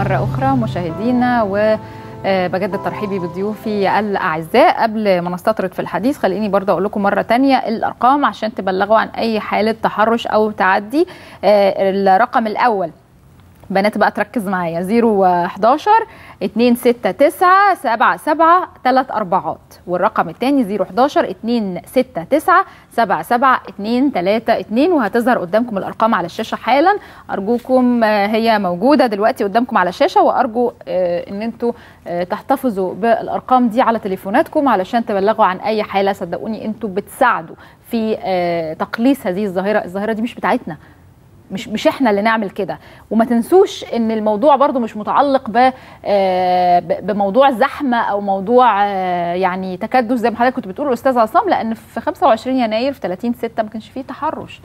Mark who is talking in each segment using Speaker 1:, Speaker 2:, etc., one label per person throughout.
Speaker 1: مرة أخرى مشاهدينا و بجدد ترحيبي بضيوفي الاعزاء قبل ما نستطرد في الحديث خليني برضه اقول لكم مره تانية الارقام عشان تبلغوا عن اي حاله تحرش او تعدي الرقم الاول بنات بقى تركز معايا 011 269 77 3 أربعات والرقم الثاني 011 269 77 232 وهتظهر قدامكم الأرقام على الشاشة حالا أرجوكم هي موجودة دلوقتي قدامكم على الشاشة وأرجو إن أنتوا تحتفظوا بالأرقام دي على تليفوناتكم علشان تبلغوا عن أي حالة صدقوني أنتوا بتساعدوا في تقليص هذه الظاهرة الظاهرة دي مش بتاعتنا مش مش احنا اللي نعمل كده وما تنسوش ان الموضوع برضو مش متعلق ب بموضوع زحمه او موضوع يعني تكدس زي ما حضرتك كنت بتقول الاستاذ عصام لان في 25 يناير في 30 6 ما كانش فيه تحرش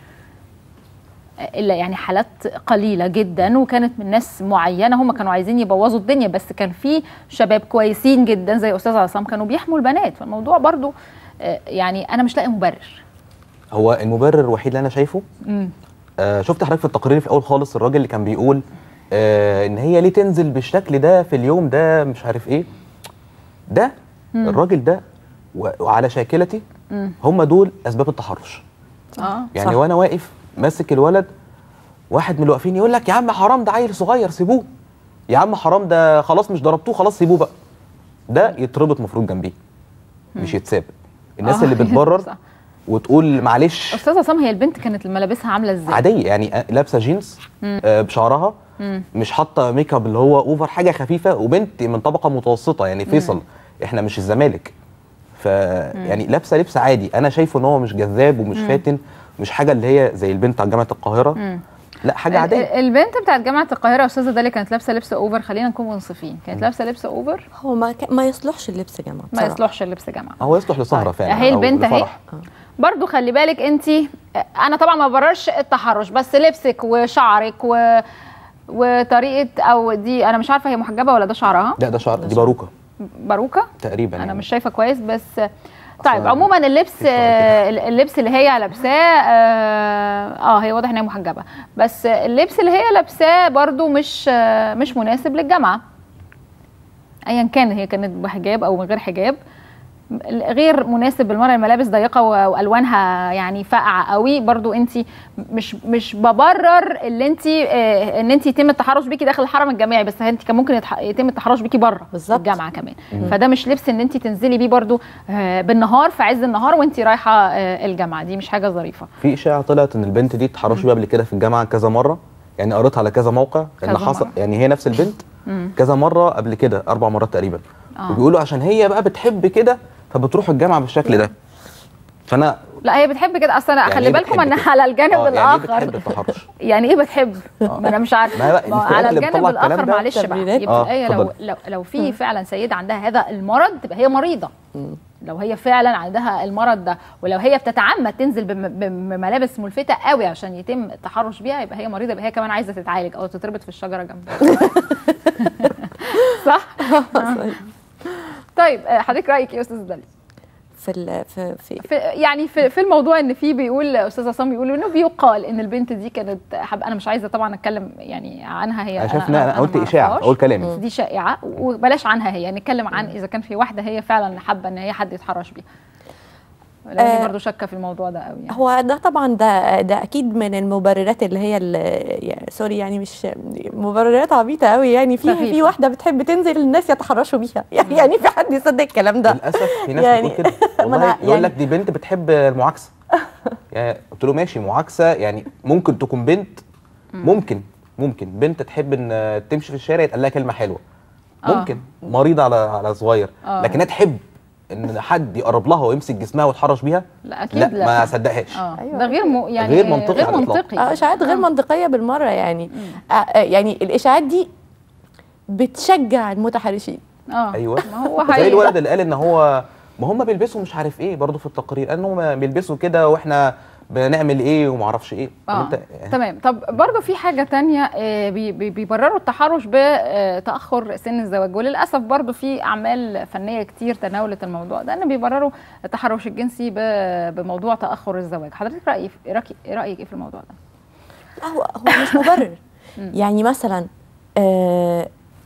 Speaker 1: الا يعني حالات قليله جدا وكانت من ناس معينه هم كانوا عايزين يبوظوا الدنيا بس كان في شباب كويسين جدا زي استاذ عصام كانوا بيحموا البنات فالموضوع برضو يعني انا مش لاقي مبرر
Speaker 2: هو المبرر الوحيد اللي انا شايفه
Speaker 1: امم
Speaker 2: آه شفت حضرتك في التقرير في الاول خالص الراجل اللي كان بيقول آه ان هي ليه تنزل بالشكل ده في اليوم ده مش عارف ايه ده
Speaker 1: مم.
Speaker 2: الراجل ده و- وعلى شاكلتي
Speaker 1: مم.
Speaker 2: هم دول اسباب التحرش
Speaker 1: اه
Speaker 2: يعني
Speaker 3: صح.
Speaker 2: وانا واقف ماسك الولد واحد من اللي واقفين يقول لك يا عم حرام ده عيل صغير سيبوه يا عم حرام ده خلاص مش ضربتوه خلاص سيبوه بقى ده يتربط مفروض جنبيه مش يتساب الناس
Speaker 1: آه،
Speaker 2: اللي بتبرر
Speaker 1: صح.
Speaker 2: وتقول معلش
Speaker 1: استاذ عصام هي البنت كانت ملابسها عامله ازاي
Speaker 2: عاديه يعني آه، لابسه جينز آه، بشعرها
Speaker 1: مم.
Speaker 2: مش حاطه ميك اب اللي هو اوفر حاجه خفيفه وبنت من طبقه متوسطه يعني فيصل احنا مش الزمالك ف يعني لابسه لبس عادي انا شايفه ان هو مش جذاب ومش فاتن مش حاجه اللي هي زي البنت على جامعه القاهره
Speaker 1: مم.
Speaker 2: لا حاجه عاديه
Speaker 1: ال- البنت بتاعت جامعه القاهره استاذه داليا كانت لابسه لبس اوفر خلينا نكون منصفين كانت لابسه لبس اوفر
Speaker 3: هو ما ك... ما يصلحش اللبس يا جماعه
Speaker 1: ما
Speaker 3: بصراحة.
Speaker 1: يصلحش اللبس جامعه
Speaker 2: هو يصلح لسهره
Speaker 1: طيب،
Speaker 2: فعلا
Speaker 1: أهي
Speaker 2: أو
Speaker 1: البنت أهي.
Speaker 2: لفرح.
Speaker 1: برضو خلي بالك انت انا طبعا ما ببررش التحرش بس لبسك وشعرك و وطريقه او دي انا مش عارفه هي محجبه ولا ده شعرها
Speaker 2: لا ده شعر دي باروكه
Speaker 1: باروكه
Speaker 2: تقريبا
Speaker 1: انا
Speaker 2: يعني.
Speaker 1: مش شايفه كويس بس طيب
Speaker 2: أصلاً
Speaker 1: عموما اللبس
Speaker 2: في شعر
Speaker 1: آه، اللبس اللي هي لابساه اه آه، هي واضح ان هي محجبه بس اللبس اللي هي لابساه برضو مش آه، مش مناسب للجامعه ايا كان هي كانت بحجاب او من غير حجاب غير مناسب بالمره الملابس ضيقه و- والوانها يعني فاقعه قوي برضو انت مش مش ببرر اللي انت آه، ان انت يتم التحرش بيكي داخل الحرم الجامعي بس انت كان ممكن يتح- يتم التحرش بيكي بره
Speaker 3: بالظبط.
Speaker 1: الجامعه كمان فده مش لبس ان انت تنزلي بيه برضو آه، بالنهار في عز النهار وانت رايحه آه، الجامعه دي مش حاجه ظريفه
Speaker 2: في اشاعه طلعت ان البنت دي اتحرشوا بيها قبل كده في الجامعه كذا مره يعني قريتها على كذا موقع ان
Speaker 1: كذا
Speaker 2: حصل
Speaker 1: مرة.
Speaker 2: يعني هي نفس البنت
Speaker 1: مم.
Speaker 2: كذا مره قبل كده اربع مرات تقريبا
Speaker 1: آه.
Speaker 2: وبيقولوا عشان هي بقى بتحب كده فبتروح الجامعه بالشكل ده فانا
Speaker 1: لا هي بتحب كده اصلا
Speaker 2: يعني
Speaker 1: خلي
Speaker 2: إيه
Speaker 1: بالكم
Speaker 2: بتحب
Speaker 1: ان
Speaker 2: كده؟
Speaker 1: على الجانب
Speaker 2: آه، يعني إيه
Speaker 1: الاخر
Speaker 2: بتحب التحرش
Speaker 1: يعني ايه بتحب؟ ما انا مش عارفه
Speaker 2: ما هي بقى
Speaker 1: ما
Speaker 2: الفئات
Speaker 1: على
Speaker 2: اللي
Speaker 1: الجانب
Speaker 2: بتطلع الكلام
Speaker 1: الاخر
Speaker 2: ده
Speaker 1: معلش بقى
Speaker 3: تمرينات.
Speaker 1: يبقى
Speaker 2: آه،
Speaker 1: هي لو
Speaker 2: اتفضل.
Speaker 1: لو لو في فعلا سيده عندها هذا المرض تبقى هي مريضه لو هي فعلا عندها المرض ده ولو هي بتتعمد تنزل بم- بملابس ملفته قوي عشان يتم التحرش بيها يبقى هي مريضه يبقى هي كمان عايزه تتعالج او تتربط في الشجره جنبها صح؟ طيب آه، حضرتك رايك ايه يا استاذ دالي؟
Speaker 3: في ال... في في
Speaker 1: في يعني في, في الموضوع ان في بيقول استاذ عصام بيقول انه بيقال ان البنت دي كانت حب انا مش عايزه طبعا اتكلم يعني عنها هي
Speaker 2: انا شايف ان انا قلت
Speaker 1: ما
Speaker 2: اشاعه
Speaker 1: أعرفهاش.
Speaker 2: اقول كلامي
Speaker 1: دي شائعه وبلاش عنها هي نتكلم عن اذا كان في واحده هي فعلا حابه ان هي حد يتحرش بيها لاني
Speaker 3: آه،
Speaker 1: برضو شاكه في الموضوع ده قوي يعني.
Speaker 3: هو ده طبعا ده ده اكيد من المبررات اللي هي ال- يعني سوري يعني مش مبررات عبيطه قوي يعني في
Speaker 1: سخيفة.
Speaker 3: في واحده بتحب تنزل الناس يتحرشوا بيها يعني, يعني في حد يصدق الكلام ده
Speaker 2: للاسف في ناس
Speaker 3: يعني-
Speaker 2: بتقول كده
Speaker 3: ما
Speaker 2: والله
Speaker 3: أنا
Speaker 2: يقول
Speaker 3: يعني-
Speaker 2: لك دي بنت بتحب المعاكسه يعني قلت له ماشي معاكسه يعني ممكن تكون بنت ممكن ممكن بنت تحب ان تمشي في الشارع يتقال لها كلمه حلوه
Speaker 1: آه.
Speaker 2: ممكن مريضه على على صغير
Speaker 1: آه.
Speaker 2: لكن هي تحب ان حد يقرب لها ويمسك جسمها ويتحرش بيها
Speaker 1: لا اكيد
Speaker 2: لا,
Speaker 1: لا,
Speaker 2: ما صدقهاش
Speaker 1: اه
Speaker 3: أيوة.
Speaker 1: ده غير م... يعني
Speaker 2: غير منطقي
Speaker 1: غير
Speaker 2: على الإطلاق.
Speaker 1: منطقي
Speaker 3: اه اشاعات غير منطقيه بالمره يعني آه آه، يعني الاشاعات دي بتشجع المتحرشين
Speaker 1: اه
Speaker 2: ايوه
Speaker 1: ما هو
Speaker 2: زي
Speaker 1: حقيقي.
Speaker 2: الولد اللي قال ان هو ما هم بيلبسوا مش عارف ايه برضه في التقرير قال ان هم بيلبسوا كده واحنا بنعمل ايه وما اعرفش ايه طب
Speaker 1: اه
Speaker 2: انت
Speaker 1: تمام طب برضه في حاجه تانية آه، بي- بي- بيبرروا التحرش بتاخر سن الزواج وللاسف برضه في اعمال فنيه كتير تناولت الموضوع ده ان بيبرروا التحرش الجنسي ب- بموضوع تاخر الزواج حضرتك رايك رايك رايك ايه في الموضوع ده
Speaker 3: لا، هو هو مش مبرر يعني مثلا آه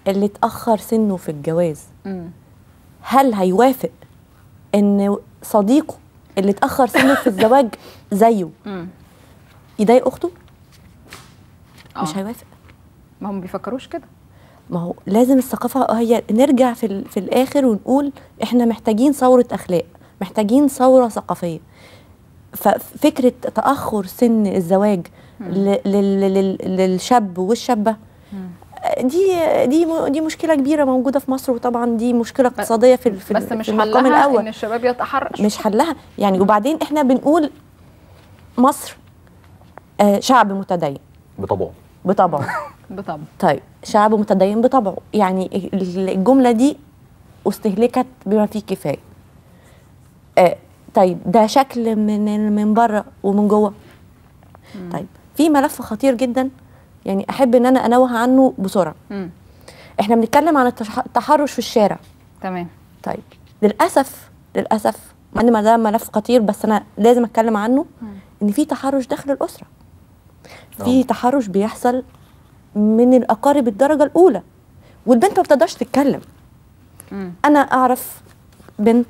Speaker 3: اللي اتاخر سنه في الجواز
Speaker 1: مم.
Speaker 3: هل هيوافق ان صديقه اللي اتاخر سنه في الزواج زيه
Speaker 1: مم.
Speaker 3: يضايق اخته مش
Speaker 1: آه.
Speaker 3: هيوافق
Speaker 1: ما هم بيفكروش كده
Speaker 3: ما هو لازم الثقافه هي نرجع في ال- في الاخر ونقول احنا محتاجين ثوره اخلاق محتاجين ثوره ثقافيه ففكره تاخر سن الزواج ل- لل- لل- للشاب والشابه دي دي م- دي مشكله كبيره موجوده في مصر وطبعا دي مشكله اقتصاديه في ال- في, ال-
Speaker 1: بس مش
Speaker 3: في المقام
Speaker 1: حلها
Speaker 3: الاول
Speaker 1: ان الشباب يتحرش
Speaker 3: مش حلها يعني وبعدين احنا بنقول مصر آه، شعب متدين
Speaker 2: بطبعه
Speaker 3: بطبعه
Speaker 1: بطبع
Speaker 3: طيب شعب متدين بطبعه يعني الجملة دي استهلكت بما فيه كفاية آه طيب ده شكل من من بره ومن جوه طيب في ملف خطير جدا يعني احب ان انا انوه عنه بسرعه
Speaker 1: مم.
Speaker 3: احنا بنتكلم عن التش- التحرش في الشارع
Speaker 1: تمام
Speaker 3: طيب للاسف للاسف مع ان ما ده ملف خطير بس انا لازم اتكلم عنه ان في تحرش داخل الاسره في تحرش بيحصل من الاقارب الدرجه الاولى والبنت ما بتقدرش تتكلم
Speaker 1: مم.
Speaker 3: انا اعرف بنت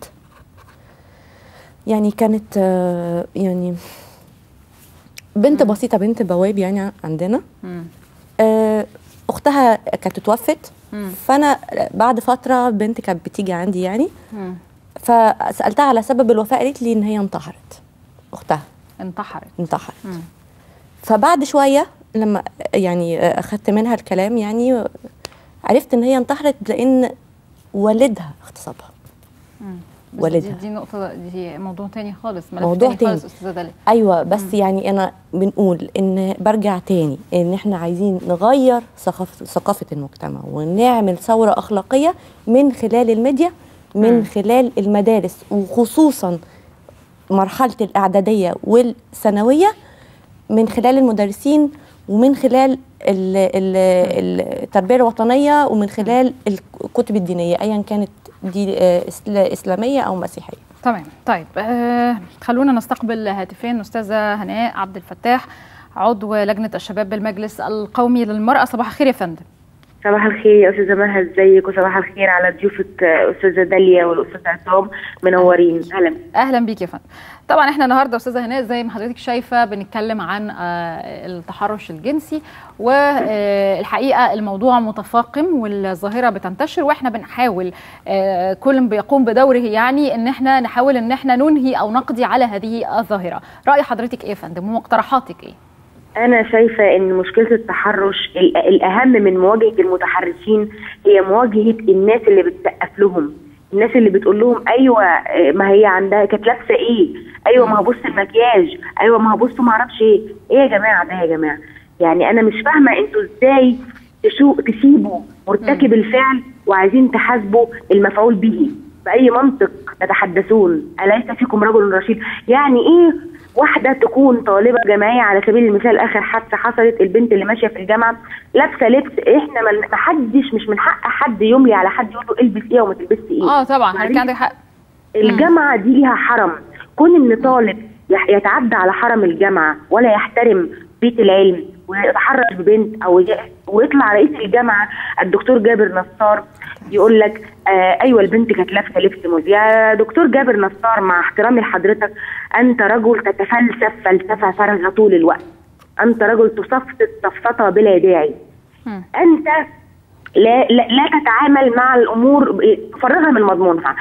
Speaker 3: يعني كانت آه، يعني بنت بسيطه بنت بواب يعني عندنا
Speaker 1: مم.
Speaker 3: آه، اختها كانت اتوفت
Speaker 1: مم.
Speaker 3: فانا بعد فتره بنت كانت بتيجي عندي يعني
Speaker 1: مم.
Speaker 3: فسالتها على سبب الوفاه قالت لي ان هي انتحرت اختها
Speaker 1: انتحرت
Speaker 3: انتحرت
Speaker 1: مم.
Speaker 3: فبعد شويه لما يعني اخدت منها الكلام يعني عرفت ان هي انتحرت لان والدها اغتصبها
Speaker 1: بس
Speaker 3: والدها.
Speaker 1: دي, دي نقطة دي موضوع تاني خالص ملف
Speaker 3: موضوع
Speaker 1: تاني,
Speaker 3: تاني.
Speaker 1: خالص استاذة داليا
Speaker 3: ايوه بس يعني انا بنقول ان برجع تاني ان احنا عايزين نغير ثقافه ثقافه المجتمع ونعمل ثوره اخلاقيه من خلال الميديا من خلال المدارس وخصوصا مرحله الاعداديه والثانويه من خلال المدرسين ومن خلال ال- ال- التربيه الوطنيه ومن خلال الكتب الدينيه ايا كانت دي آه، إسلا- اسلاميه او مسيحيه
Speaker 1: تمام طيب آه خلونا نستقبل هاتفين استاذة هناء عبد الفتاح عضو لجنة الشباب بالمجلس القومي للمرأة صباح الخير يا فندم
Speaker 4: صباح الخير يا استاذه مها ازيك وصباح الخير على ضيوفك آه، استاذه داليا والاستاذ عصام منورين اهلا
Speaker 1: اهلا بيك يا فندم طبعا احنا النهارده استاذه هناء زي ما حضرتك شايفه بنتكلم عن آه، التحرش الجنسي والحقيقه الموضوع متفاقم والظاهره بتنتشر واحنا بنحاول آه، كل بيقوم بدوره يعني ان احنا نحاول ان احنا ننهي او نقضي على هذه الظاهره راي حضرتك ايه يا فندم ومقترحاتك ايه
Speaker 4: انا شايفه ان مشكله التحرش ال- الاهم من مواجهه المتحرشين هي مواجهه الناس اللي بتسقف لهم الناس اللي بتقول لهم ايوه آه، ما هي عندها كانت لابسه ايه ايوه ما هو بص المكياج ايوه ما هو بصوا ما اعرفش ايه ايه يا جماعه ده يا جماعه يعني انا مش فاهمه انتوا ازاي تشو تسيبوا مرتكب الفعل وعايزين تحاسبوا المفعول به باي منطق تتحدثون اليس فيكم رجل رشيد يعني ايه واحده تكون طالبه جامعيه على سبيل المثال اخر حادثه حصلت البنت اللي ماشيه في الجامعه لابسه لبس احنا ما ما حدش مش من حق حد يملي على حد يقول له البس ايه وما تلبسش ايه
Speaker 1: اه طبعا حضرتك
Speaker 4: وبعدين
Speaker 1: عندك حق
Speaker 4: الجامعه دي ليها حرم كون ان طالب يح- يتعدى على حرم الجامعه ولا يحترم بيت العلم ويتحرش ببنت او ي- ويطلع رئيس الجامعه الدكتور جابر نصار يقول لك آه ايوه البنت كانت لابسه لبس مز يا دكتور جابر نصار مع احترامي لحضرتك انت رجل تتفلسف فلسفه فارغه طول الوقت انت رجل تصفصف سفسطه بلا داعي
Speaker 1: مم.
Speaker 4: انت لا, لا, لا تتعامل مع الامور تفرغها من مضمونها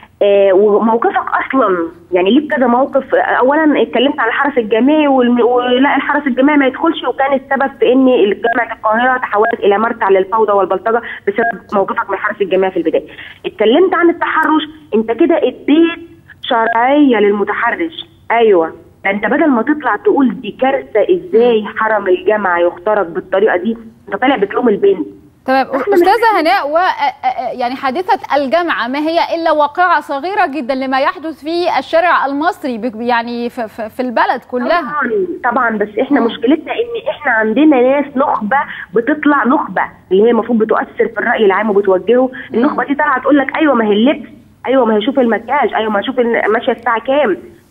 Speaker 4: آه وموقفك اصلا يعني ليك كذا موقف آه، اولا اتكلمت عن الحرس الجامعي والم- ولا الحرس الجامعي ما يدخلش وكان السبب في ان جامعه القاهره تحولت الى مرتع للفوضى والبلطجه بسبب موقفك من الحرس الجامعي في البدايه اتكلمت عن التحرش انت كده اديت شرعيه للمتحرش ايوه ده انت بدل ما تطلع تقول دي كارثه ازاي حرم الجامعه يخترق بالطريقه دي انت طالع بتلوم البنت
Speaker 1: تمام
Speaker 4: إحنا
Speaker 1: استاذه هناء و آه، آه، يعني حادثه الجامعه ما هي الا واقعه صغيره جدا لما يحدث في الشارع المصري بك- يعني في, في, في البلد كلها
Speaker 4: طبعا طبعا بس احنا
Speaker 1: مم.
Speaker 4: مشكلتنا ان احنا عندنا ناس نخبه بتطلع نخبه اللي هي المفروض بتؤثر في الراي العام وبتوجهه النخبه دي طالعه تقول لك ايوه ما هي اللبس ايوه ما هي شوف المكياج ايوه ما شوف ال- ماشيه الساعه كام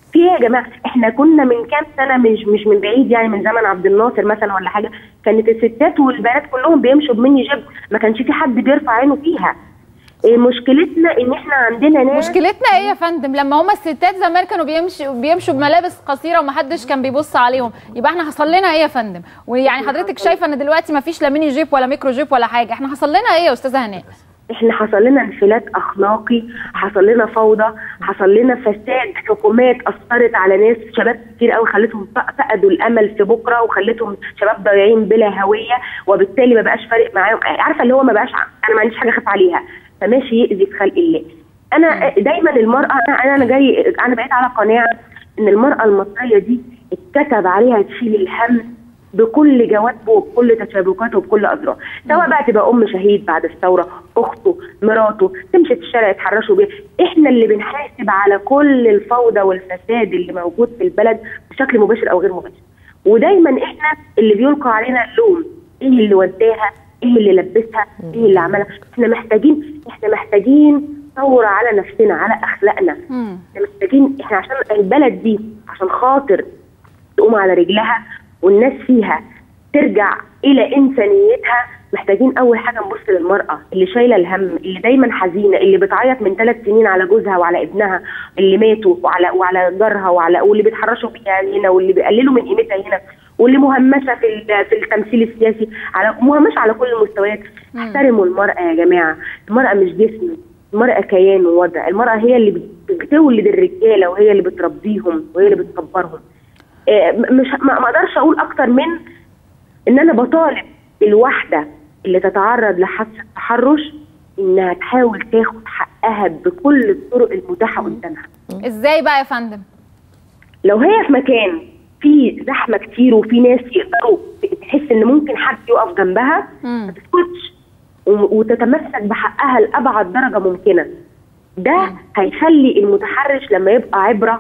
Speaker 4: في ايه يا جماعه احنا كنا من كام سنه مش مش من بعيد يعني من زمن عبد الناصر مثلا ولا حاجه كانت الستات والبنات كلهم بيمشوا بمني جيب ما كانش في حد بيرفع عينه فيها إيه مشكلتنا ان احنا عندنا ناس
Speaker 1: مشكلتنا ايه يا فندم لما هما الستات زمان كانوا بيمشوا بيمشوا بملابس قصيره ومحدش كان بيبص عليهم يبقى احنا حصل لنا ايه يا فندم ويعني حضرتك شايفه ان دلوقتي ما فيش لا ميني جيب ولا ميكرو جيب ولا حاجه احنا حصل لنا ايه يا استاذه هناء
Speaker 4: احنا حصل لنا انفلات اخلاقي حصل لنا فوضى حصل لنا فساد حكومات اثرت على ناس شباب كتير قوي خلتهم ف- فقدوا الامل في بكره وخلتهم شباب ضايعين بلا هويه وبالتالي ما بقاش فارق معاهم عارفه اللي هو ما بقاش ع- انا ما عنديش حاجه اخاف عليها فماشي يأذي في خلق الله انا دايما المراه انا انا جاي انا بقيت على قناعه ان المراه المصريه دي اتكتب عليها تشيل الهم بكل جوانبه وبكل تشابكاته وبكل اضراره سواء بقى تبقى ام شهيد بعد الثوره اخته مراته تمشي في الشارع يتحرشوا بيها احنا اللي بنحاسب على كل الفوضى والفساد اللي موجود في البلد بشكل مباشر او غير مباشر ودايما احنا اللي بيلقى علينا اللوم ايه اللي وداها ايه اللي لبسها ايه اللي عملها احنا محتاجين احنا محتاجين ثوره على نفسنا على اخلاقنا
Speaker 1: مم.
Speaker 4: احنا محتاجين احنا عشان البلد دي عشان خاطر تقوم على رجلها والناس فيها ترجع الى انسانيتها محتاجين اول حاجه نبص للمراه اللي شايله الهم اللي دايما حزينه اللي بتعيط من ثلاث سنين على جوزها وعلى ابنها اللي ماتوا وعلى وعلى جارها وعلى واللي بيتحرشوا بيها هنا واللي بيقللوا من قيمتها هنا واللي مهمشه في ال- في التمثيل السياسي على مهمشه على كل المستويات احترموا المراه يا جماعه المراه مش جسم المرأة كيان ووضع المرأة هي اللي بت- بتولد الرجالة وهي اللي بتربيهم وهي اللي بتكبرهم آه، م- مش ما ما اقدرش اقول اكتر من ان انا بطالب الواحدة اللي تتعرض لحادثة تحرش انها تحاول تاخد حقها بكل الطرق المتاحة قدامها
Speaker 1: ازاي بقى يا فندم
Speaker 4: لو هي في مكان فيه زحمة كتير وفي ناس يقدروا تحس ان ممكن حد يقف جنبها
Speaker 1: مم.
Speaker 4: ما تسكتش و- وتتمسك بحقها لأبعد درجة ممكنة ده هيخلي المتحرش لما يبقى عبرة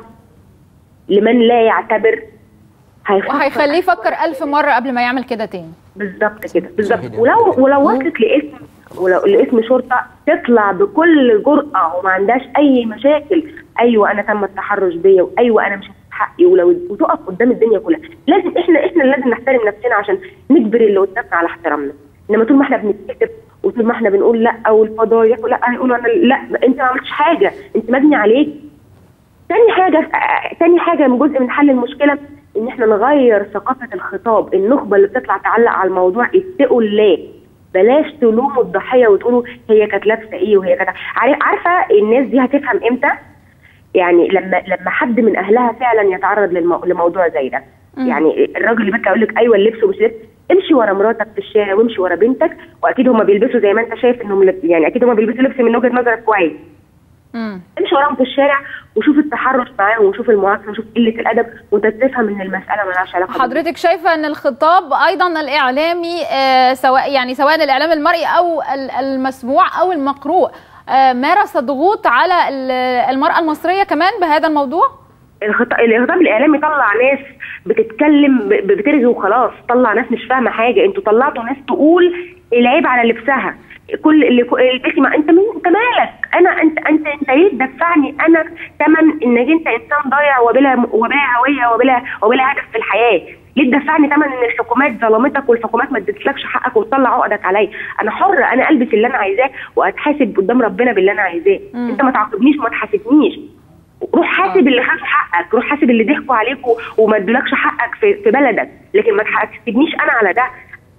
Speaker 4: لمن لا يعتبر هيفكر
Speaker 1: وهيخليه يفكر ألف مرة قبل ما يعمل كده تاني
Speaker 4: بالظبط كده بالظبط ولو ولو وصلت لاسم ولو لاسم شرطه تطلع بكل جرأه وما عندهاش اي مشاكل ايوه انا تم التحرش بيا وايوه انا مش هاخد حقي ولو وتقف قدام الدنيا كلها لازم احنا احنا اللي لازم نحترم نفسنا عشان نجبر اللي قدامنا على احترامنا انما طول ما احنا بنتكتب وطول ما احنا بنقول لا والفضايح ولا هيقولوا انا لا انت ما عملتش حاجه انت مبني عليك تاني حاجة آه، تاني حاجة من جزء من حل المشكلة إن إحنا نغير ثقافة الخطاب، النخبة اللي بتطلع تعلق على الموضوع اتقوا الله بلاش تلوموا الضحية وتقولوا هي كانت لابسة إيه وهي كانت عارف- عارفة الناس دي هتفهم إمتى؟ يعني لما لما حد من أهلها فعلا يتعرض للمو... لموضوع زي ده، يعني الراجل اللي بيطلع يقول لك أيوه اللبس ومش لبس امشي ورا مراتك في الشارع وامشي ورا بنتك واكيد هم بيلبسوا زي ما انت شايف انهم لب- يعني اكيد هم بيلبسوا لبس من وجهه نظرك كويس
Speaker 1: مم.
Speaker 4: امشي وراهم في الشارع وشوف التحرش معاهم وشوف المعاكسه وشوف قله الادب وانت تفهم ان المساله مالهاش علاقه بال-
Speaker 1: حضرتك شايفه ان الخطاب ايضا الاعلامي آه، سواء يعني سواء الاعلام المرئي او ال- المسموع او المقروء آه، مارس ضغوط على ال- المراه المصريه كمان بهذا الموضوع
Speaker 4: الخط- الخطاب الاعلامي طلع ناس بتتكلم ب- ب- بترغي وخلاص طلع ناس مش فاهمه حاجه انتوا طلعتوا ناس تقول العيب على لبسها كل اللي كو- البسي ما انت مين انت مالك انا انت انت انت ليه تدفعني انا ثمن انك انت انسان ضايع وبلا وبلا هويه وبلا وبلا هدف في الحياه ليه تدفعني ثمن ان الحكومات ظلمتك والحكومات ما ادتلكش حقك وتطلع عقدك عليا انا حره انا البس اللي انا عايزاه واتحاسب قدام ربنا باللي انا عايزاه انت ما تعاقبنيش وما تحاسبنيش روح حاسب اللي خدوا حقك روح حاسب اللي ضحكوا عليك و- وما ادولكش حقك في, في بلدك لكن ما تحاسبنيش انا على ده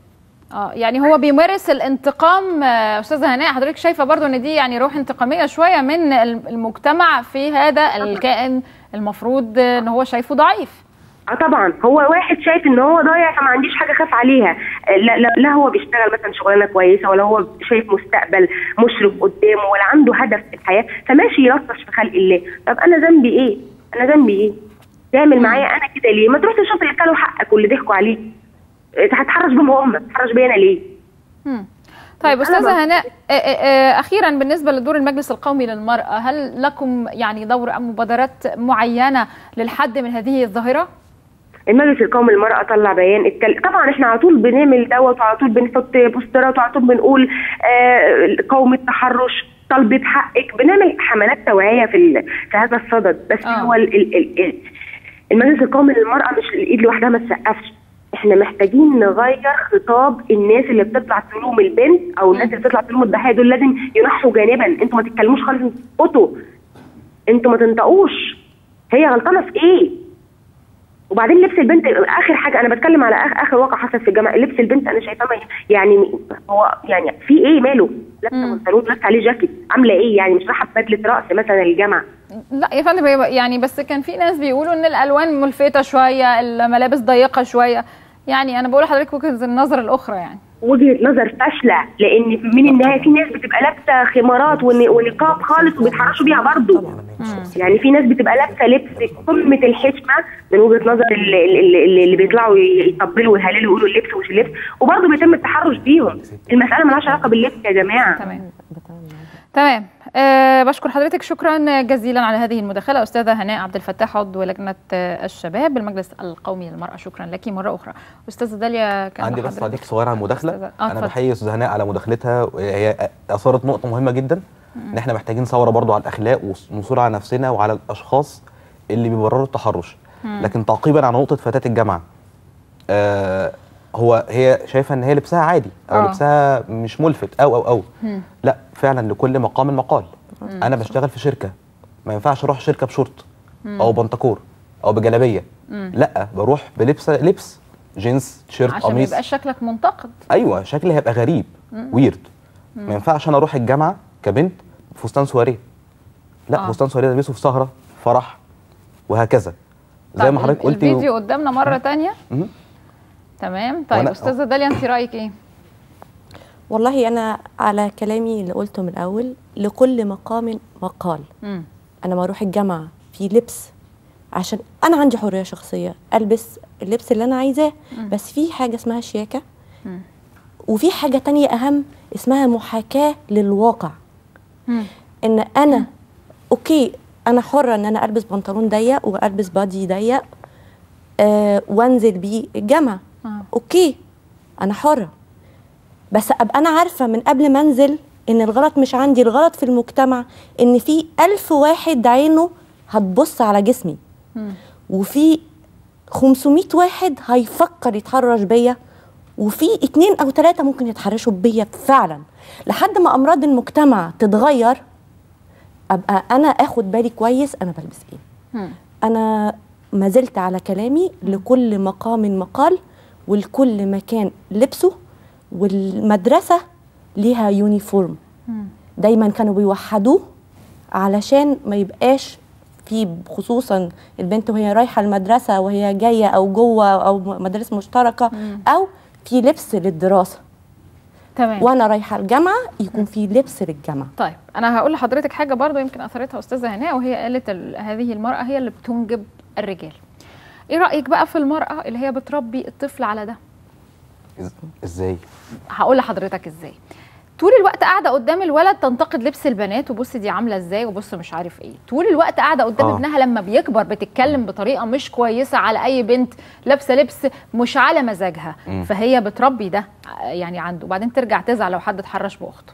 Speaker 1: اه يعني هو بيمارس الانتقام آه، استاذه هناء حضرتك شايفه برضو ان دي يعني روح انتقاميه شويه من الم- المجتمع في هذا الكائن المفروض آه، ان هو شايفه ضعيف
Speaker 4: اه طبعا هو واحد شايف ان هو ضايع فما عنديش حاجه اخاف عليها لا, لا, لا هو بيشتغل مثلا شغلانه كويسه ولا هو شايف مستقبل مشرف قدامه ولا عنده هدف في الحياه فماشي يلطش في خلق الله طب انا ذنبي ايه انا ذنبي ايه تعمل معايا انا كده ليه ما تروح تشوف اللي كانوا حقك واللي ضحكوا عليك إيه، هتحرش بهم هم تحرش بيا انا ليه
Speaker 1: مم. طيب
Speaker 4: أنا
Speaker 1: استاذه
Speaker 4: ما-
Speaker 1: هناء آه، آه، آه، اخيرا بالنسبه لدور المجلس القومي للمراه هل لكم يعني دور ام مبادرات معينه للحد من هذه الظاهره
Speaker 4: المجلس القومي للمرأة طلع بيان اتكلم طبعا احنا على طول بنعمل دوت وعلى طول بنحط بوسترات وعلى طول بنقول آه قوم التحرش طالبه حقك بنعمل حملات توعيه في ال... في هذا الصدد بس
Speaker 1: آه.
Speaker 4: هو ال... ال... ال... ال- المجلس القومي للمراه مش الايد لوحدها ما تسقفش احنا محتاجين نغير خطاب الناس اللي بتطلع تلوم البنت او الناس اللي بتطلع تلوم الضحيه دول لازم ينحوا جانبا انتوا ما تتكلموش خالص انتوا اسكتوا انتوا ما تنطقوش هي غلطانه في ايه وبعدين لبس البنت اخر حاجه انا بتكلم على آخر, اخر واقع حصل في الجامعه لبس البنت انا شايفاه ما- يعني هو يعني في ايه ماله لابسه بنطلون لابسه عليه جاكيت عامله ايه يعني مش رايحه ببدله رقص مثلا الجامعه
Speaker 1: لا يا فندم هي- يعني بس كان في ناس بيقولوا ان الالوان ملفته شويه الملابس ضيقه شويه يعني انا بقول لحضرتك وجهه النظر الاخرى يعني
Speaker 4: وجهه نظر فاشله لان من النهايه في ناس بتبقى لابسه خمارات ون- ونقاب خالص وبيتحرشوا بيها برضه يعني في ناس بتبقى لابسه لبس قمه الحشمه من وجهه نظر اللي, اللي, اللي بيطلعوا يطبلوا ويهللوا ويقولوا اللبس ومش اللبس وبرضه بيتم التحرش بيهم المساله مالهاش علاقه باللبس يا جماعه
Speaker 1: تمام تمام أه بشكر حضرتك شكرا جزيلا على هذه المداخله استاذه هناء عبد الفتاح عضو لجنه آه، الشباب بالمجلس القومي للمراه شكرا لك مره اخرى استاذه داليا كان
Speaker 2: عندي بس
Speaker 1: لحضرتك-
Speaker 2: تعليق صغير على المداخله
Speaker 1: أستاذة- آه،
Speaker 2: انا
Speaker 1: اتفضل.
Speaker 2: بحيي استاذه هناء على مداخلتها هي اثارت نقطه مهمه جدا ان احنا محتاجين ثوره برضو على الاخلاق ونثور على نفسنا وعلى الاشخاص اللي بيبرروا التحرش لكن تعقيبا على نقطه فتاه الجامعه آه هو هي شايفه ان هي لبسها عادي او
Speaker 1: آه.
Speaker 2: لبسها مش ملفت او او او لا فعلا لكل مقام مقال انا بشتغل في شركه ما ينفعش اروح شركه بشورت او بنطكور او بجلابيه لا بروح بلبس لبس جينز تيشيرت
Speaker 1: عشان ما
Speaker 2: قميص
Speaker 1: يبقاش شكلك منتقد
Speaker 2: ايوه شكلي هيبقى غريب ويرد ما ينفعش انا اروح الجامعه كبنت فستان سواريه لا
Speaker 1: آه.
Speaker 2: فستان سواريه البسه في سهره فرح وهكذا زي
Speaker 1: طب
Speaker 2: ما حضرتك
Speaker 1: ال-
Speaker 2: قلتي
Speaker 1: الفيديو قدامنا مره تانية
Speaker 2: مم.
Speaker 1: تمام طيب
Speaker 2: وأنا-
Speaker 1: استاذه داليا انت رايك ايه
Speaker 3: والله انا على كلامي اللي قلته من الاول لكل مقام مقال
Speaker 1: مم.
Speaker 3: انا ما اروح الجامعه في لبس عشان انا عندي حريه شخصيه البس اللبس اللي انا عايزاه بس في حاجه اسمها شياكه
Speaker 1: مم.
Speaker 3: وفي حاجه تانية اهم اسمها محاكاه للواقع
Speaker 1: مم.
Speaker 3: ان انا اوكي انا حره ان انا البس بنطلون ضيق والبس بادي ضيق آه وانزل بيه الجامعه
Speaker 1: آه.
Speaker 3: اوكي انا حره بس ابقى انا عارفه من قبل ما انزل ان الغلط مش عندي الغلط في المجتمع ان في ألف واحد عينه هتبص على جسمي
Speaker 1: مم.
Speaker 3: وفي 500 واحد هيفكر يتحرش بيا وفي اتنين او تلاتة ممكن يتحرشوا بيا فعلا لحد ما امراض المجتمع تتغير ابقى انا اخد بالي كويس انا بلبس ايه
Speaker 1: مم.
Speaker 3: انا ما زلت على كلامي لكل مقام مقال ولكل مكان لبسه والمدرسه ليها يونيفورم
Speaker 1: مم.
Speaker 3: دايما كانوا بيوحدوه علشان ما يبقاش في خصوصا البنت وهي رايحه المدرسه وهي جايه او جوه او مدارس مشتركه او في لبس للدراسه
Speaker 1: تمام
Speaker 3: وانا رايحه الجامعه يكون في لبس للجامعه
Speaker 1: طيب انا هقول لحضرتك حاجه برضو يمكن اثرتها استاذه هناء وهي قالت ال- هذه المراه هي اللي بتنجب الرجال ايه رايك بقى في المراه اللي هي بتربي الطفل على ده
Speaker 2: إز- ازاي
Speaker 1: هقول لحضرتك ازاي طول الوقت قاعده قدام الولد تنتقد لبس البنات وبص دي عامله ازاي وبص مش عارف ايه طول الوقت قاعده قدام
Speaker 2: آه.
Speaker 1: ابنها لما بيكبر بتتكلم بطريقه مش كويسه على اي بنت لابسه لبس مش على مزاجها
Speaker 2: مم.
Speaker 1: فهي بتربي ده يعني عنده وبعدين ترجع تزعل لو حد اتحرش باخته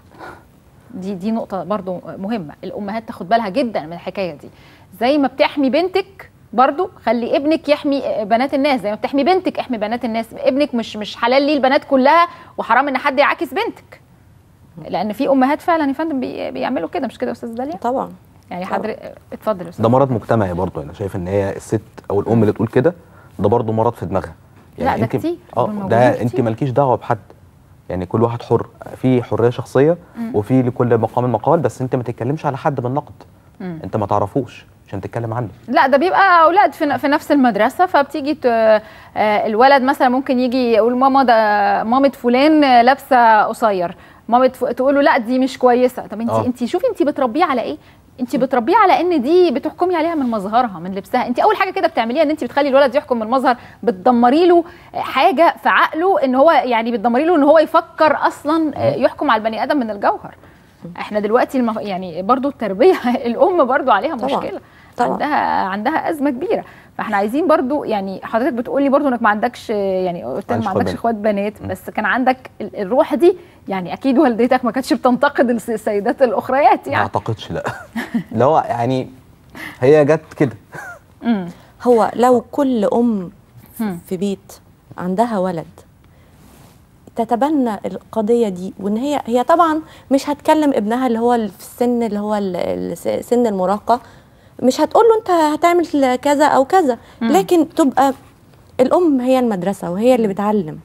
Speaker 1: دي دي نقطة برضو مهمة الأمهات تاخد بالها جدا من الحكاية دي زي ما بتحمي بنتك برضو خلي ابنك يحمي بنات الناس زي ما بتحمي بنتك احمي بنات الناس ابنك مش مش حلال ليه البنات كلها وحرام ان حد يعاكس بنتك لان في امهات فعلا يا فندم بي- بيعملوا كده مش كده يا استاذ داليا
Speaker 3: طبعا
Speaker 1: يعني حضرتك اتفضل يا استاذ
Speaker 2: ده مرض مجتمعي برضه انا شايف ان هي الست او الام اللي تقول كده ده برضه مرض في دماغها
Speaker 1: لا، ده
Speaker 2: انت
Speaker 1: كتير،
Speaker 2: اه
Speaker 1: دول موجودين
Speaker 2: ده انت
Speaker 1: كتير.
Speaker 2: مالكيش دعوه بحد يعني كل واحد حر في حريه شخصيه وفي لكل مقام مقال بس انت ما تتكلمش على حد بالنقد
Speaker 1: مم.
Speaker 2: انت ما تعرفوش عشان تتكلم عنه
Speaker 1: لا ده بيبقى اولاد في ن- في نفس المدرسه فبتيجي ت- آه، الولد مثلا ممكن يجي يقول ماما ده مامه فلان لابسه قصير مامه ف... تقول له لا دي مش كويسه طب انت
Speaker 2: آه.
Speaker 1: انت شوفي انت بتربيه على ايه انت بتربيه على ان دي بتحكمي عليها من مظهرها من لبسها انت اول حاجه كده بتعمليها ان انت بتخلي الولد يحكم من المظهر بتدمري له حاجه في عقله ان هو يعني بتدمري له ان هو يفكر اصلا آه، يحكم على البني ادم من الجوهر احنا دلوقتي المف... يعني برضو التربيه الام برضو عليها
Speaker 3: طبعاً.
Speaker 1: مشكله
Speaker 3: طبعا.
Speaker 1: عندها عندها ازمه كبيره فاحنا عايزين برضو يعني حضرتك بتقولي برضو انك ما عندكش يعني قلت لك
Speaker 2: عنديش
Speaker 1: ما
Speaker 2: إخوات
Speaker 1: عندكش
Speaker 2: بنات.
Speaker 1: اخوات بنات بس كان عندك ال- الروح دي يعني اكيد والدتك ما كانتش بتنتقد الس- السيدات الاخريات
Speaker 2: ما
Speaker 1: يعني
Speaker 2: اعتقدش لا اللي هو يعني هي جت كده
Speaker 1: مم.
Speaker 3: هو لو كل ام
Speaker 1: مم.
Speaker 3: في بيت عندها ولد تتبنى القضيه دي وان هي هي طبعا مش هتكلم ابنها اللي هو في السن اللي هو ال- ال- سن المراهقه مش هتقول له انت هتعمل كذا او كذا
Speaker 1: مم.
Speaker 3: لكن تبقى الام هي المدرسه وهي اللي بتعلم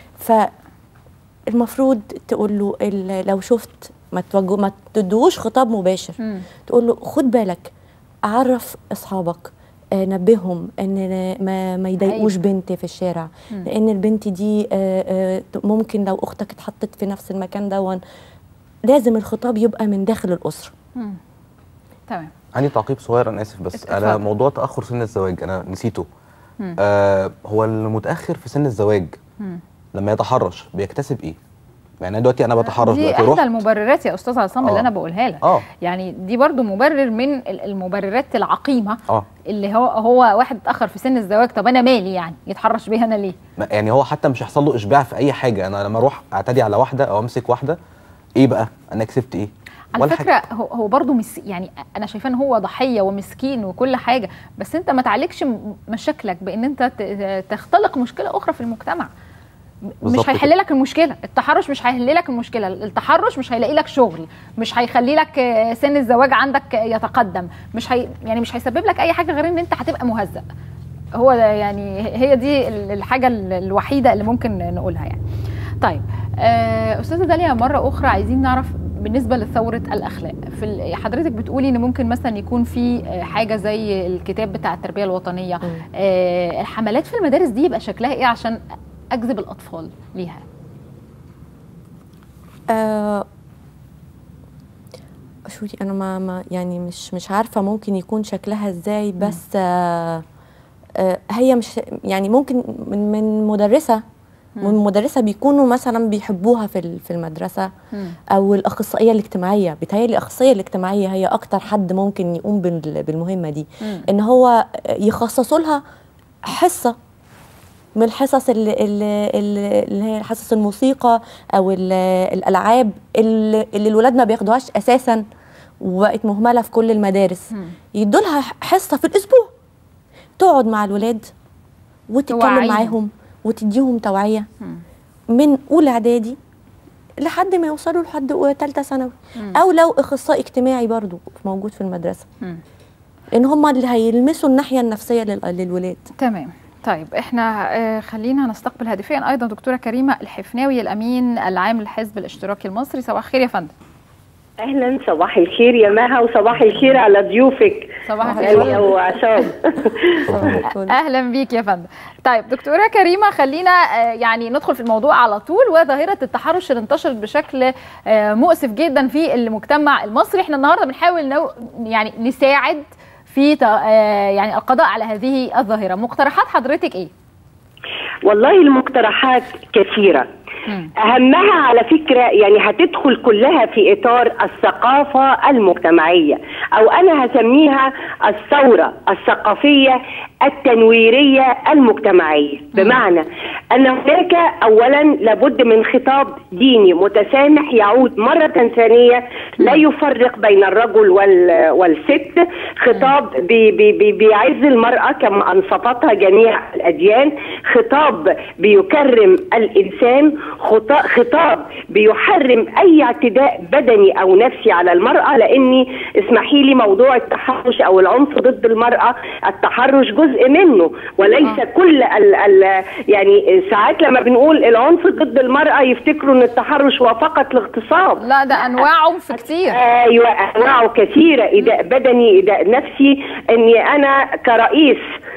Speaker 3: فالمفروض تقول له ال- لو شفت ما توجه ما تدوش خطاب مباشر
Speaker 1: مم.
Speaker 3: تقول له خد بالك عرف اصحابك آه، نبههم ان ما ما يضايقوش
Speaker 1: أيوة.
Speaker 3: بنت في الشارع
Speaker 1: مم.
Speaker 3: لان البنت دي آه، آه، ممكن لو اختك اتحطت في نفس المكان دون لازم الخطاب يبقى من داخل الاسره
Speaker 1: مم. تمام
Speaker 2: عندي تعقيب صغير انا اسف بس
Speaker 1: اتفضل.
Speaker 2: على موضوع تاخر سن الزواج انا نسيته
Speaker 1: مم.
Speaker 2: آه هو المتاخر في سن الزواج
Speaker 1: مم.
Speaker 2: لما يتحرش بيكتسب ايه يعني أنا دلوقتي انا بتحرش
Speaker 1: دي
Speaker 2: دلوقتي
Speaker 1: احدى
Speaker 2: رحت
Speaker 1: المبررات يا استاذ عصام اللي
Speaker 2: آه.
Speaker 1: انا بقولها لك
Speaker 2: اه
Speaker 1: يعني دي برضو مبرر من ال- المبررات العقيمه
Speaker 2: اه
Speaker 1: اللي هو هو واحد اتاخر في سن الزواج طب انا مالي يعني يتحرش بيها انا ليه
Speaker 2: ما- يعني هو حتى مش هيحصل له اشباع في اي حاجه انا لما اروح اعتدي على واحده او امسك واحده ايه بقى انا كسبت ايه
Speaker 1: على
Speaker 2: ولا
Speaker 1: فكره هو هو برضه مس يعني انا شايفاه ان هو ضحيه ومسكين وكل حاجه بس انت ما تعالجش م- مشاكلك بان انت ت- تختلق مشكله اخرى في المجتمع م-
Speaker 2: بالظبط
Speaker 1: مش
Speaker 2: كده.
Speaker 1: هيحل لك المشكله التحرش مش هيحل لك المشكله التحرش مش هيلاقي لك شغل مش هيخلي لك آه، سن الزواج عندك آه، يتقدم مش هي يعني مش هيسبب لك اي حاجه غير ان انت هتبقى مهزأ هو ده يعني هي دي ال- الحاجه ال- الوحيده اللي ممكن نقولها يعني طيب آه، استاذه داليا مره اخرى عايزين نعرف بالنسبه لثوره الاخلاق في ال- حضرتك بتقولي ان ممكن مثلا يكون في آه، حاجه زي الكتاب بتاع التربيه الوطنيه
Speaker 3: مم.
Speaker 1: آه، الحملات في المدارس دي يبقى شكلها ايه عشان اجذب الاطفال ليها
Speaker 3: آه شوفي انا ما, ما يعني مش مش عارفه ممكن يكون شكلها ازاي بس آه آه هي مش يعني ممكن من من مدرسه من مدرسه بيكونوا مثلا بيحبوها في ال- في المدرسه
Speaker 1: مم.
Speaker 3: او الاخصائيه الاجتماعيه بيتهيألي الاخصائيه الاجتماعيه هي اكتر حد ممكن يقوم بال- بالمهمه دي
Speaker 1: مم.
Speaker 3: ان هو يخصصوا لها حصه من الحصص اللي, اللي, اللي اللي هي حصص الموسيقى او ال- الالعاب اللي, اللي الولاد ما بياخدوهاش اساسا وبقت مهمله في كل المدارس
Speaker 1: مم.
Speaker 3: يدوا لها حصه في الاسبوع تقعد مع الولاد وتتكلم
Speaker 1: توعيهم.
Speaker 3: معاهم وتديهم توعيه
Speaker 1: مم.
Speaker 3: من اولى اعدادي لحد ما يوصلوا لحد ثالثه ثانوي
Speaker 1: مم.
Speaker 3: او لو اخصائي اجتماعي برضو موجود في المدرسه
Speaker 1: مم.
Speaker 3: لان هم اللي هيلمسوا الناحيه النفسيه لل- للولاد
Speaker 1: تمام طيب احنا آه، خلينا نستقبل هاتفيا ايضا دكتوره كريمه الحفناوي الامين العام للحزب الاشتراكي المصري صباح الخير يا فندم
Speaker 5: اهلا صباح الخير يا مها وصباح الخير على ضيوفك
Speaker 1: صباح
Speaker 5: داليا
Speaker 1: الخير
Speaker 5: وعصام
Speaker 1: اهلا بيك يا فندم طيب دكتوره كريمه خلينا آه، يعني ندخل في الموضوع على طول وظاهره التحرش اللي انتشرت بشكل آه، مؤسف جدا في المجتمع المصري احنا النهارده بنحاول نو يعني نساعد في ت- آه، يعني القضاء على هذه الظاهره مقترحات حضرتك ايه
Speaker 5: والله المقترحات كثيره
Speaker 1: مم.
Speaker 5: اهمها على فكره يعني هتدخل كلها في اطار الثقافه المجتمعيه او انا هسميها الثوره الثقافيه التنويريه المجتمعيه بمعنى ان هناك اولا لابد من خطاب ديني متسامح يعود مره ثانيه لا يفرق بين الرجل وال والست خطاب بي بي بي بيعز المراه كما انصفتها جميع الاديان خطاب بيكرم الانسان خطا- خطاب بيحرم اي اعتداء بدني او نفسي على المراه لاني اسمحي لي موضوع التحرش او العنف ضد المراه التحرش جزء منه وليس
Speaker 1: آه.
Speaker 5: كل ال ال يعني ساعات لما بنقول العنف ضد المراه يفتكروا ان التحرش هو فقط الاغتصاب
Speaker 1: لا ده انواع عنف كتير
Speaker 5: ايوه انواعه كثيره ايذاء بدني ايذاء نفسي اني انا كرئيس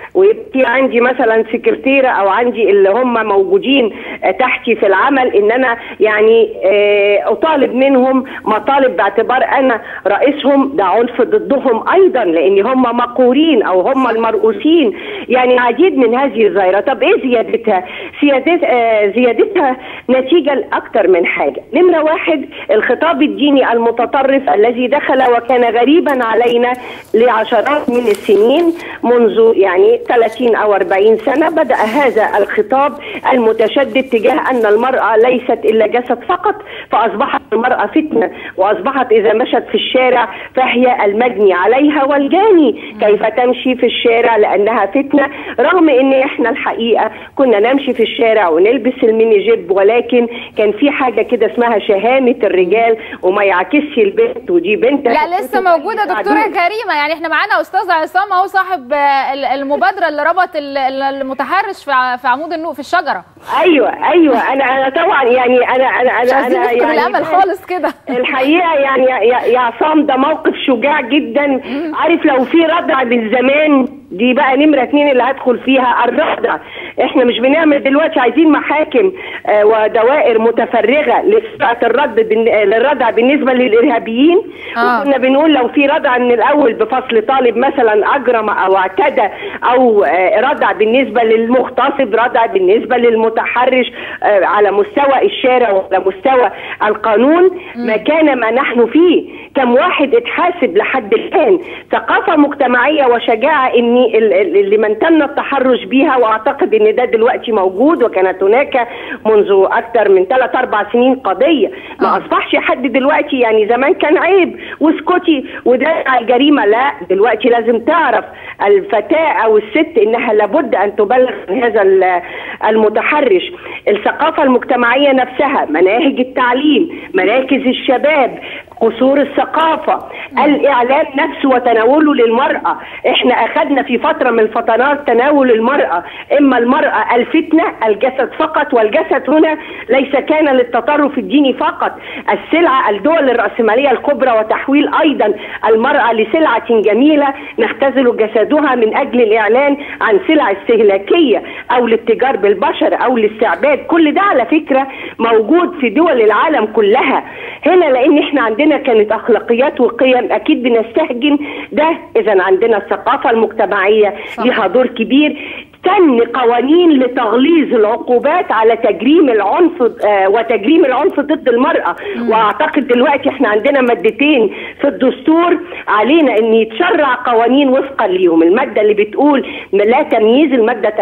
Speaker 5: ويبقى عندي مثلا سكرتيره او عندي اللي هم موجودين آه، تحتي في العمل ان انا يعني آه، اطالب منهم مطالب باعتبار انا رئيسهم ده عنف ضدهم ايضا لان هم مقهورين او هم المرؤوسين يعني عديد من هذه الظاهره طب ايه زيادتها؟ زيادت آه، زيادتها نتيجه لاكثر من حاجه نمره واحد الخطاب الديني المتطرف الذي دخل وكان غريبا علينا لعشرات من السنين منذ يعني 30 او 40 سنه بدا هذا الخطاب المتشدد تجاه ان المراه ليست الا جسد فقط فاصبحت المراه فتنه واصبحت اذا مشت في الشارع فهي المجني عليها والجاني كيف تمشي في الشارع لانها فتنه رغم ان احنا الحقيقه كنا نمشي في الشارع ونلبس الميني جيب ولكن كان في حاجه كده اسمها شهامه الرجال وما يعكسش البنت ودي بنت
Speaker 1: لا لسه موجوده دكتوره كريمه يعني احنا معانا استاذ عصام اهو صاحب آه، ال- المبادره اللي ربط ال- ال- المتحرش في ع- في عمود النوق في الشجره
Speaker 5: ايوه ايوه انا انا طبعا يعني انا انا
Speaker 1: مش
Speaker 5: انا
Speaker 1: عايزين
Speaker 5: انا
Speaker 1: نفقد
Speaker 5: يعني
Speaker 1: الامل خالص كده
Speaker 5: الحقيقه يعني يا- يا يا عصام ده موقف شجاع جدا عارف لو في ردع من زمان دي بقى نمره اتنين اللي هدخل فيها الردع احنا مش بنعمل دلوقتي عايزين محاكم آه، ودوائر متفرغه لسرعه الرد بالن- آه، للردع بالنسبه للارهابيين
Speaker 1: آه.
Speaker 5: وكنا بنقول لو في ردع من الاول بفصل طالب مثلا اجرم او اعتدى او آه، ردع بالنسبه للمغتصب ردع بالنسبه للمتحرش آه، على مستوى الشارع وعلى مستوى القانون ما كان ما نحن فيه كم واحد اتحاسب لحد الان ثقافه مجتمعيه وشجاعه ان ال- ال- اللي من تم التحرش بيها واعتقد ان ده دلوقتي موجود وكانت هناك منذ اكثر من ثلاث اربع سنين قضيه ما اصبحش حد دلوقتي يعني زمان كان عيب واسكتي وده الجريمه لا دلوقتي لازم تعرف الفتاه او الست انها لابد ان تبلغ عن هذا ال- المتحرش الثقافه المجتمعيه نفسها مناهج التعليم مراكز الشباب قصور الثقافة الإعلام نفسه وتناوله للمرأة إحنا أخذنا في فترة من الفترات تناول المرأة إما المرأة الفتنة الجسد فقط والجسد هنا ليس كان للتطرف الديني فقط السلعة الدول الرأسمالية الكبرى وتحويل أيضا المرأة لسلعة جميلة نختزل جسدها من أجل الإعلان عن سلع استهلاكية أو للتجار بالبشر أو للاستعباد كل ده على فكرة موجود في دول العالم كلها هنا لأن إحنا عندنا كانت أخلاقيات وقيم أكيد بنستهجن ده إذا عندنا الثقافة المجتمعية لها دور كبير تن قوانين لتغليظ العقوبات على تجريم العنف آه وتجريم العنف ضد المرأة واعتقد دلوقتي احنا عندنا مادتين في الدستور علينا ان يتشرع قوانين وفقا ليهم المادة اللي بتقول لا تمييز المادة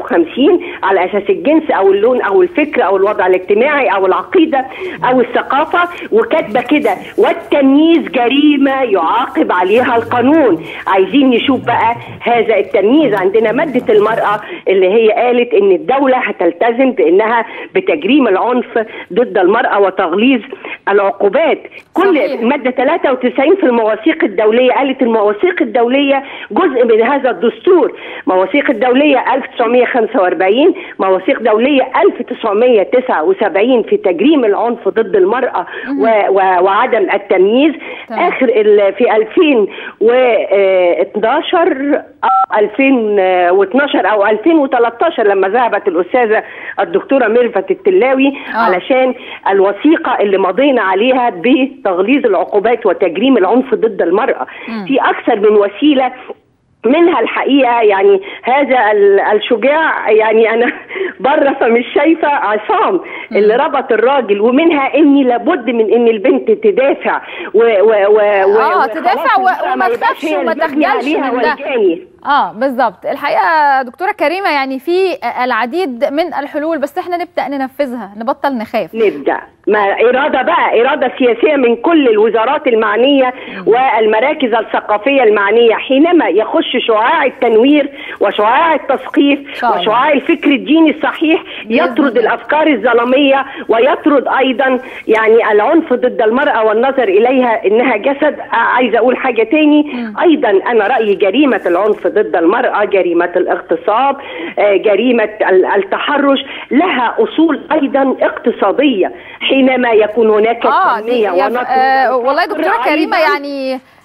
Speaker 5: 53 على اساس الجنس او اللون او الفكر او الوضع الاجتماعي او العقيدة او الثقافة وكاتبة كده والتمييز جريمة يعاقب عليها القانون عايزين نشوف بقى هذا التمييز عندنا مادة المرأة اللي هي قالت ان الدولة هتلتزم بانها بتجريم العنف ضد المرأة وتغليظ العقوبات كل
Speaker 1: صحيح.
Speaker 5: مادة 93 في المواثيق الدولية قالت المواثيق الدولية جزء من هذا الدستور مواثيق الدولية 1945 مواثيق دولية 1979 في تجريم العنف ضد المرأة و و وعدم التمييز
Speaker 1: تمام.
Speaker 5: آخر ال- في 2012 أو 2012 أو 2013 لما ذهبت الأستاذة الدكتورة ميرفت التلاوي
Speaker 1: آه.
Speaker 5: علشان الوثيقة اللي مضينا عليها بتغليظ العقوبات وتجريم العنف ضد المرأة في أكثر من وسيلة منها الحقيقه يعني هذا ال- الشجاع يعني انا بره فمش شايفه عصام اللي ربط الراجل ومنها اني لابد من ان البنت تدافع و و و و
Speaker 1: آه،
Speaker 5: وخلاص
Speaker 1: تدافع و-
Speaker 5: المرأة
Speaker 1: وما
Speaker 5: يبقاش
Speaker 1: تخافش
Speaker 5: هي
Speaker 1: وما
Speaker 5: المجني
Speaker 1: تخجلش
Speaker 5: عليها
Speaker 1: من ده.
Speaker 5: والجاني.
Speaker 1: اه بالظبط الحقيقه دكتوره كريمه يعني في العديد من الحلول بس احنا نبدا ننفذها نبطل نخاف
Speaker 5: نبدا ما اراده بقى اراده سياسيه من كل الوزارات المعنيه والمراكز الثقافيه المعنيه حينما يخش شعاع التنوير وشعاع التثقيف
Speaker 1: شاء الله.
Speaker 5: وشعاع الفكر الديني الصحيح يطرد
Speaker 1: الله.
Speaker 5: الافكار الظلاميه ويطرد ايضا يعني العنف ضد المراه والنظر اليها انها جسد آه، عايزه اقول حاجه تاني ايضا انا رايي جريمه العنف ضد المراه جريمه الاغتصاب آه، جريمه ال- التحرش لها اصول ايضا اقتصاديه حينما يكون هناك
Speaker 1: اه دي
Speaker 5: تنميه
Speaker 1: يا ف-
Speaker 5: ونصر
Speaker 1: آه والله
Speaker 5: وفقر
Speaker 1: دكتوره كريمه
Speaker 5: أيضاً
Speaker 1: يعني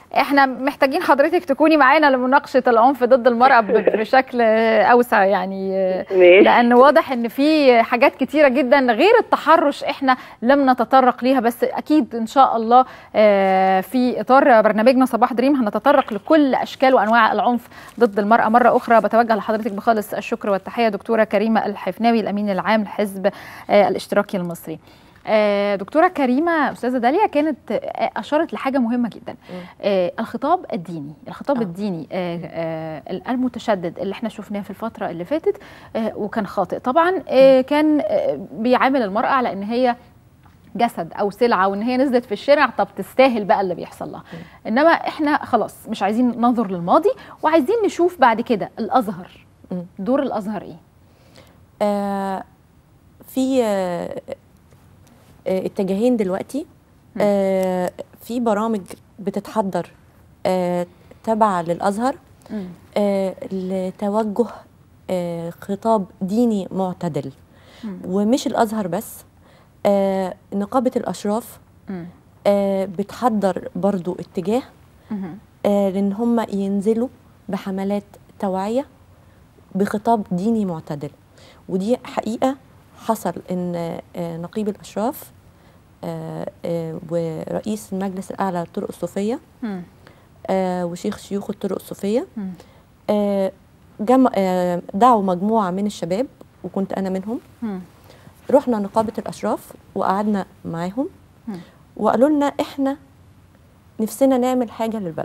Speaker 1: احنا محتاجين حضرتك تكوني معانا لمناقشه العنف ضد المراه ب- بشكل اوسع يعني
Speaker 5: ماشي.
Speaker 1: لان واضح ان في حاجات كتيره جدا غير التحرش احنا لم نتطرق ليها بس اكيد ان شاء الله آه، في اطار برنامجنا صباح دريم هنتطرق لكل اشكال وانواع العنف ضد المراه مره اخرى بتوجه لحضرتك بخالص الشكر والتحيه دكتوره كريمه الحفناوي الامين العام لحزب آه، الاشتراكي المصري آه، دكتوره كريمه استاذه داليا كانت آه، اشارت لحاجه مهمه جدا آه، الخطاب الديني الخطاب
Speaker 3: آه.
Speaker 1: الديني آه، آه، المتشدد اللي احنا شفناه في الفتره اللي فاتت آه، وكان خاطئ طبعا آه، كان آه، بيعامل المراه على ان هي جسد او سلعه وان هي نزلت في الشارع طب تستاهل بقى اللي بيحصل لها انما احنا خلاص مش عايزين ننظر للماضي وعايزين نشوف بعد كده الازهر
Speaker 3: مم.
Speaker 1: دور الازهر ايه
Speaker 3: آه في آه آه اتجاهين دلوقتي آه في برامج بتتحضر آه تبع للازهر آه لتوجه آه خطاب ديني معتدل ومش الازهر بس آه نقابه الاشراف
Speaker 1: مم.
Speaker 3: آه بتحضر برضو اتجاه
Speaker 1: مهم.
Speaker 3: آه لان هم ينزلوا بحملات توعيه بخطاب ديني معتدل ودي حقيقه حصل ان آه نقيب الاشراف آه آه ورئيس المجلس الاعلى للطرق الصوفيه
Speaker 1: مم.
Speaker 3: آه وشيخ شيوخ الطرق الصوفيه
Speaker 1: مم.
Speaker 3: آه جمع آه دعوا مجموعه من الشباب وكنت انا منهم
Speaker 1: مم.
Speaker 3: رحنا نقابه الاشراف وقعدنا معاهم
Speaker 1: مم.
Speaker 3: وقالوا لنا احنا نفسنا نعمل حاجه للبلد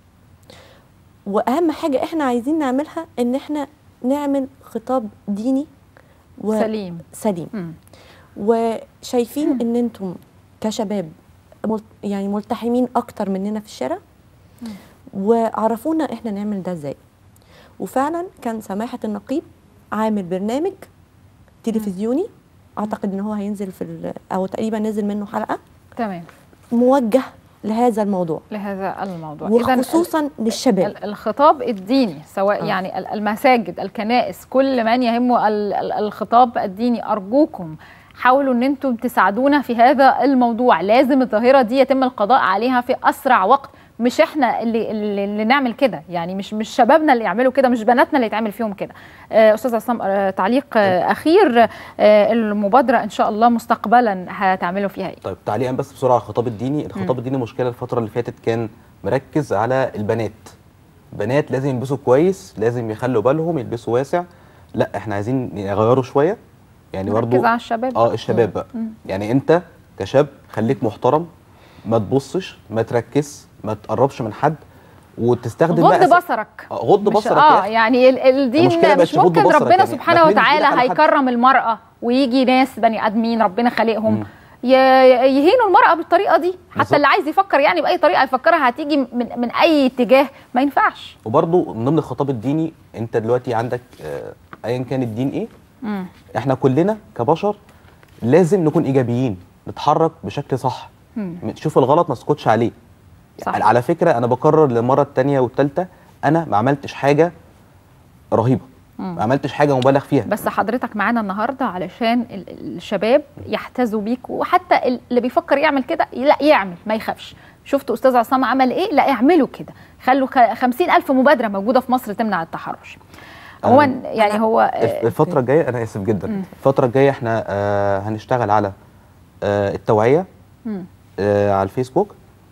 Speaker 3: واهم حاجه احنا عايزين نعملها ان احنا نعمل خطاب ديني و-
Speaker 1: سليم
Speaker 3: سليم
Speaker 1: مم.
Speaker 3: وشايفين ان انتم كشباب مل- يعني ملتحمين اكتر مننا في الشارع وعرفونا احنا نعمل ده ازاي وفعلا كان سماحه النقيب عامل برنامج تلفزيوني اعتقد ان هو هينزل في ال- او تقريبا نزل منه حلقه
Speaker 1: تمام
Speaker 3: موجه لهذا الموضوع
Speaker 1: لهذا الموضوع إذن
Speaker 3: وخصوصا للشباب
Speaker 1: ال- الخطاب الديني سواء
Speaker 3: آه.
Speaker 1: يعني ال- المساجد الكنائس كل من يهمه ال- ال- الخطاب الديني ارجوكم حاولوا ان انتم تساعدونا في هذا الموضوع لازم الظاهره دي يتم القضاء عليها في اسرع وقت مش احنا اللي اللي, اللي نعمل كده يعني مش مش شبابنا اللي يعملوا كده مش بناتنا اللي يتعمل فيهم كده آه، استاذ عصام آه، تعليق آه، اخير آه، المبادره ان شاء الله مستقبلا هتعملوا فيها ايه
Speaker 2: طيب تعليقا بس بسرعه على الخطاب الديني الخطاب الديني مشكله الفتره اللي فاتت كان مركز على البنات بنات لازم يلبسوا كويس لازم يخلوا بالهم يلبسوا واسع لا احنا عايزين نغيره شويه يعني برضو
Speaker 1: مركز على الشباب
Speaker 2: اه الشباب بقى يعني انت كشاب خليك محترم ما تبصش ما تركز ما تقربش من حد وتستخدم
Speaker 1: غض
Speaker 2: بقى
Speaker 1: بصرك
Speaker 2: آه، غض
Speaker 1: مش-
Speaker 2: بصرك
Speaker 1: اه
Speaker 2: يا أخي.
Speaker 1: يعني ال- الدين
Speaker 2: المشكلة
Speaker 1: مش
Speaker 2: بقتش غض
Speaker 1: ممكن
Speaker 2: بصرك
Speaker 1: ربنا
Speaker 2: يعني.
Speaker 1: سبحانه
Speaker 2: ما تمدش
Speaker 1: وتعالى
Speaker 2: إيدك على حد.
Speaker 1: هيكرم المرأة ويجي ناس بني ادمين ربنا خالقهم
Speaker 2: مم.
Speaker 1: ي- يهينوا المرأة بالطريقة دي حتى
Speaker 2: بالظبط.
Speaker 1: اللي عايز يفكر يعني بأي طريقة يفكرها هتيجي من, من أي اتجاه ما ينفعش
Speaker 2: وبرضو من ضمن الخطاب الديني انت دلوقتي عندك آه، ايا كان الدين ايه
Speaker 1: مم.
Speaker 2: احنا كلنا كبشر لازم نكون ايجابيين نتحرك بشكل صح
Speaker 1: مم.
Speaker 2: تشوف الغلط ما تسكتش عليه
Speaker 1: صح.
Speaker 2: يعني على فكره انا بكرر للمره الثانيه والثالثه انا ما عملتش حاجه رهيبه ما عملتش حاجه مبالغ فيها
Speaker 1: بس حضرتك معانا النهاردة علشان ال- الشباب يحتذوا بيك وحتى اللي بيفكر يعمل كده لا يعمل ما يخافش شفتوا أستاذ عصام عمل إيه لا اعملوا كده خلوا خ- خمسين ألف مبادرة موجودة في مصر تمنع التحرش عموما يعني هو
Speaker 2: الف- الفتره الجايه انا اسف جدا الفتره الجايه احنا آه هنشتغل على آه التوعيه
Speaker 1: مم.
Speaker 2: آه على الفيسبوك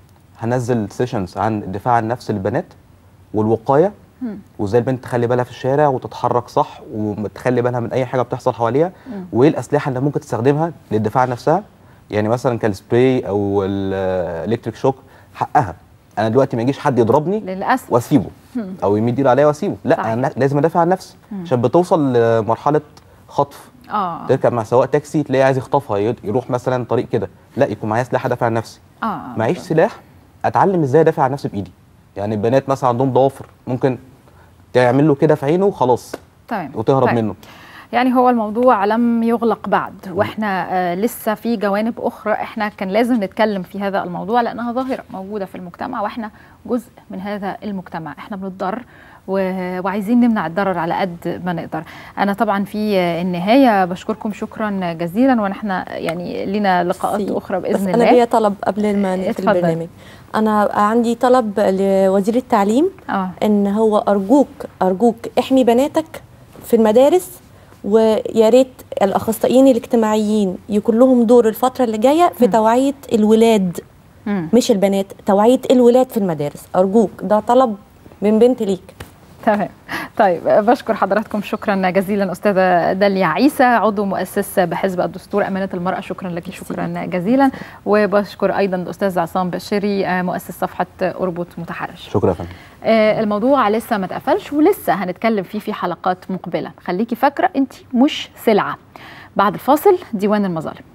Speaker 2: هنزل سيشنز عن الدفاع عن نفس البنات والوقايه وازاي البنت تخلي بالها في الشارع وتتحرك صح وتخلي بالها من اي حاجه بتحصل حواليها وايه الاسلحه اللي ممكن تستخدمها للدفاع عن نفسها يعني مثلا كالسبراي او الالكتريك شوك حقها انا دلوقتي ما يجيش حد يضربني
Speaker 1: للأسف
Speaker 2: واسيبه او يمد ايده عليا واسيبه لا
Speaker 1: صحيح.
Speaker 2: انا لازم ادافع عن نفسي عشان بتوصل لمرحله خطف
Speaker 1: اه
Speaker 2: تركب مع سواق تاكسي تلاقيه عايز يخطفها ي- يروح مثلا طريق كده لا يكون معايا سلاح ادافع عن نفسي
Speaker 1: اه
Speaker 2: معيش سلاح اتعلم ازاي ادافع عن نفسي بايدي يعني البنات مثلا عندهم ضوافر ممكن تعمل له كده في عينه وخلاص
Speaker 1: تمام
Speaker 2: وتهرب
Speaker 1: طيب.
Speaker 2: منه
Speaker 1: يعني هو الموضوع لم يغلق بعد واحنا آه لسه في جوانب اخرى احنا كان لازم نتكلم في هذا الموضوع لانها ظاهره موجوده في المجتمع واحنا جزء من هذا المجتمع احنا بنضطر و- وعايزين نمنع الضرر على قد ما نقدر انا طبعا في النهايه بشكركم شكرا جزيلا ونحن يعني لنا لقاءات
Speaker 3: ميرسي.
Speaker 1: اخرى
Speaker 3: بس
Speaker 1: باذن
Speaker 3: انا
Speaker 1: الله
Speaker 3: ليا طلب قبل ما نقفل
Speaker 1: اتفضل.
Speaker 3: البرنامج انا عندي طلب لوزير التعليم
Speaker 1: اه
Speaker 3: ان هو ارجوك ارجوك احمي بناتك في المدارس ويا ريت الاخصائيين الاجتماعيين يكون لهم دور الفتره اللي جايه في توعيه الولاد
Speaker 1: مم.
Speaker 3: مش البنات توعيه الولاد في المدارس ارجوك ده طلب من بنت ليك
Speaker 1: تمام طيب بشكر حضراتكم شكرا جزيلا استاذه داليا عيسى عضو مؤسس بحزب الدستور امانه المراه شكرا لك شكرا جزيلا وبشكر ايضا الاستاذ عصام بشيري آه، مؤسس صفحه اربط متحرش
Speaker 2: شكرا يا فندم
Speaker 1: آه، الموضوع لسه ما اتقفلش ولسه هنتكلم فيه في حلقات مقبله خليكي فاكره انت مش سلعه بعد الفاصل ديوان المظالم